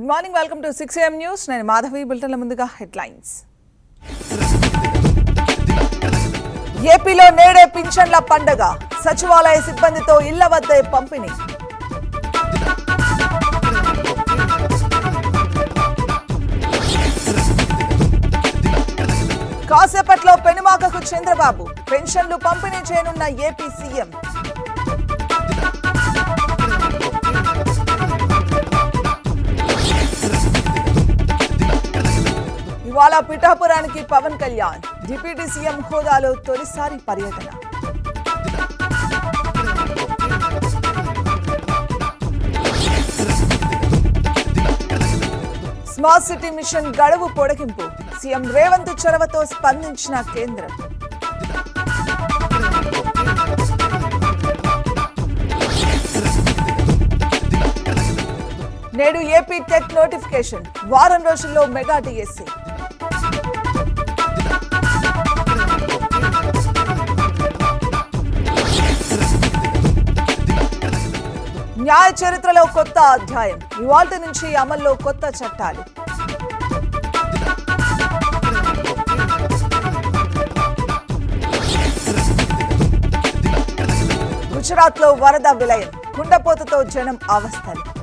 good morning welcome to six AM news నేను మాధవి బులెటిన్ల ముందుగా headlines ఏపీలో నేడే పింఛన్ల పండగ సచివాలయ సిబ్బందితో ఇళ్ల వద్దే పంపిణీ కాసేపట్లో పెనుమాకకు చంద్రబాబు పెన్షన్లు పంపిణీ చేయనున్న ఏపీ సీఎం ఇవాళ పిఠాపురానికి పవన్ కళ్యాణ్ డిప్యూటీ సీఎం హోదాలో తొలిసారి పర్యటన స్మార్ట్ సిటీ మిషన్ గడువు పొడిగింపు సీఎం రేవంత్ చొరవతో స్పందించిన కేంద్రం నేడు ఏపీ టెట్ నోటిఫికేషన్ వారం రోజుల్లో మెగా డిఎస్సీ న్యాయ చరిత్రలో కొత్త అధ్యాయం ఇవాల్టి నుంచి అమల్లో కొత్త చట్టాలు గుజరాత్ లో వరద విలయం కుండపోతతో జనం అవస్థలు